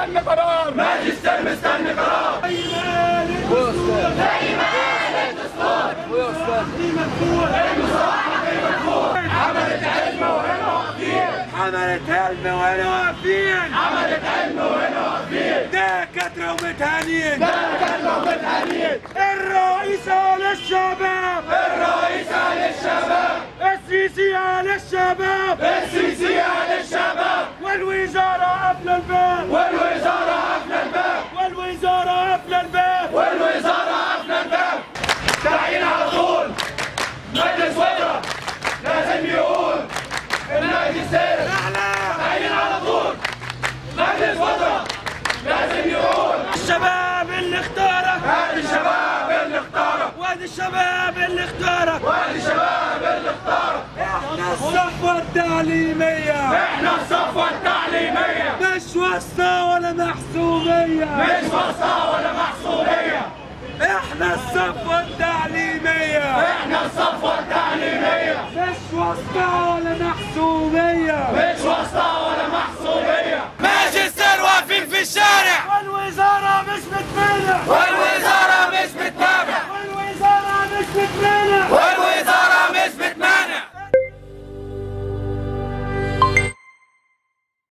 مستني قرار ماجستير مستني قرار عملت علم وهنا واقفين عملت علم وانا واقفين عملت علم وهنا واقفين دكاترة ومتهانين دكاترة ومتهانين الرئيسة للشباب الرئيسة للشباب السيسية للشباب السيسية للشباب والوزارة قبل الباب والوزارة قافلة الباب والوزارة قبل الباب والوزارة قافلة الباب تعيين على طول مجلس وزراء لازم يقول الماجستير تعيين على طول مجلس وزراء لازم يقول الشباب اللي اختارك هذه الشباب اللي اختارك وادي الشباب اللي اختارك وهذه الشباب اللي اختارك احنا الصفوة التعليمية احنا الصفوة التعليمية مش واسطة ولا محسوبية مش وسطى ولا محسوبية احنا الصفوة التعليمية احنا الصفوة التعليمية مش واسطة ولا محسوبية مش وسطى ولا محسوبية ماجستير واقفين في الشارع والوزارة مش بتمنع والوزارة